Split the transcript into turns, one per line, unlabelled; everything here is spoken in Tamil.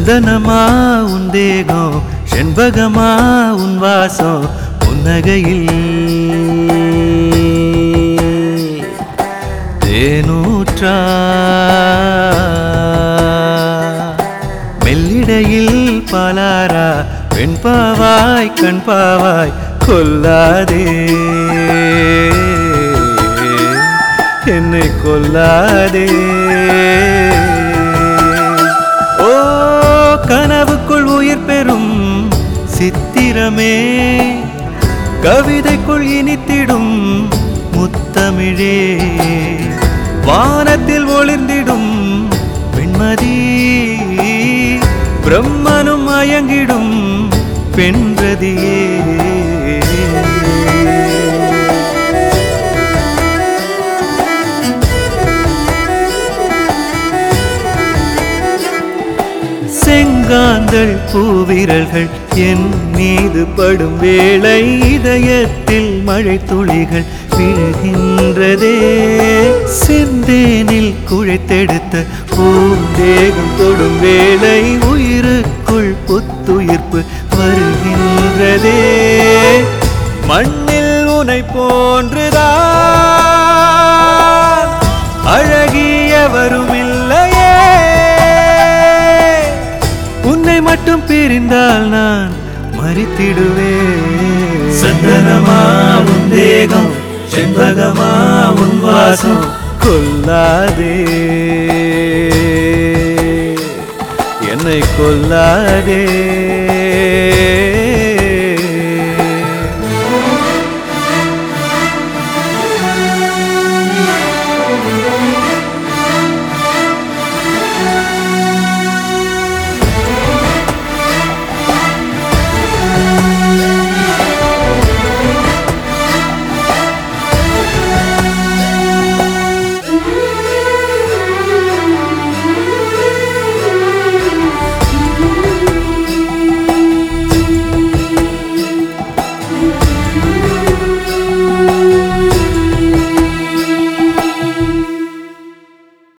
சந்தனமா உன் தேகம் செண்பகமா உன் வாசம் புன்னகையில் தேனூற்றா மெல்லிடையில் பாலாரா பெண் பாவாய் கண் பாவாய் கொல்லாதே என்னை கொல்லாதே ஓ கனவுக்குள் உயிர் பெறும் சித்திரமே கவிதைக்குள் இனித்திடும் முத்தமிழே வானத்தில் ஒளிர்ந்திடும் பெண்மதி பிரம்மனும் மயங்கிடும் பெண்ரதியே செங்காந்தள் பூவிரல்கள் என் மீது படும் வேளை இதயத்தில் மழை துளிகள் விழுகின்றதே செந்தேனில் குழைத்தெடுத்த பூந்தேகம் தொடும் வேளை உயிருக்குள் புத்துயிர்ப்பு வருகின்றதே மண்ணில் உனை போன்றுதான் அழகியவரும் இல்லையே உன்னை மட்டும் பிரிந்தால் நான் மறித்திடுவேன் சந்தனமா உன் தேகம் செண்பகமா உன் வாசம் கொல்லாதே என்னை கொல்லாதே